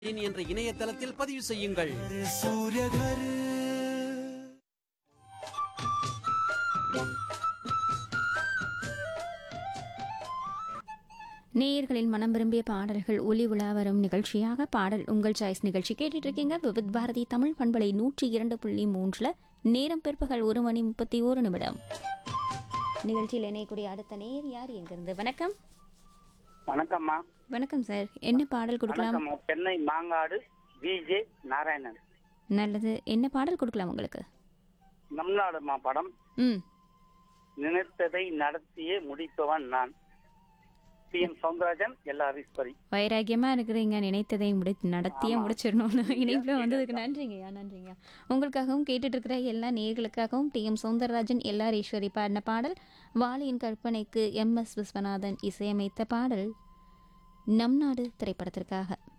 என்ற இணையதளத்தில் பதிவு செய்யுங்கள் सूर्य घर நேயர்களின் மனம் விரும்பிய பாடல்கள் ஒலி உலா வரும் நிகழ்ச்சியாக பாடல் உங்கள் சாய்ஸ் நிகழ்ச்சி கேட்டுட்டு இருக்கீங்க விவித் பாரதி தமிழ் பண்பலை நூற்றி இரண்டு புள்ளி மூன்றுல நேரம் பிற்பகல் ஒரு மணி முப்பத்தி ஓரு நிமிடம் நிகழ்ச்சியில் இணையக்கூடிய அடுத்த நேர் யார் எங்கிருந்து வணக்கம் வணக்கம்மா வணக்கம் சார் என்ன பாடல் கொடுக்கலாம் வணக்கம்மா சென்னை மாங்காடு விஜே நாராயணன் நல்லது என்ன பாடல் கொடுக்கலாம் உங்களுக்கு நம் நாடுமா படம் ம் நினைத்ததை நடத்தியே முடிப்பவன் நான் பி எம் சவுந்தரராஜன் எல்லா ஈஸ்வரி வைராக்கியமா இருக்கிறீங்க நினைத்ததை முடி நடத்தியே முடிச்சிடணும்னு இணைப்புல வந்ததுக்கு நன்றிங்கய்யா நன்றிங்க உங்களுக்காகவும் கேட்டுட்டு இருக்கிற எல்லா நேர்களுக்காகவும் டி எம் சௌந்தரராஜன் எல்லார் ஈஸ்வரி பாடின பாடல் வாலியின் கற்பனைக்கு எம் எஸ் விஸ்வநாதன் இசையமைத்த பாடல் நம் நாடு திரைப்படத்திற்காக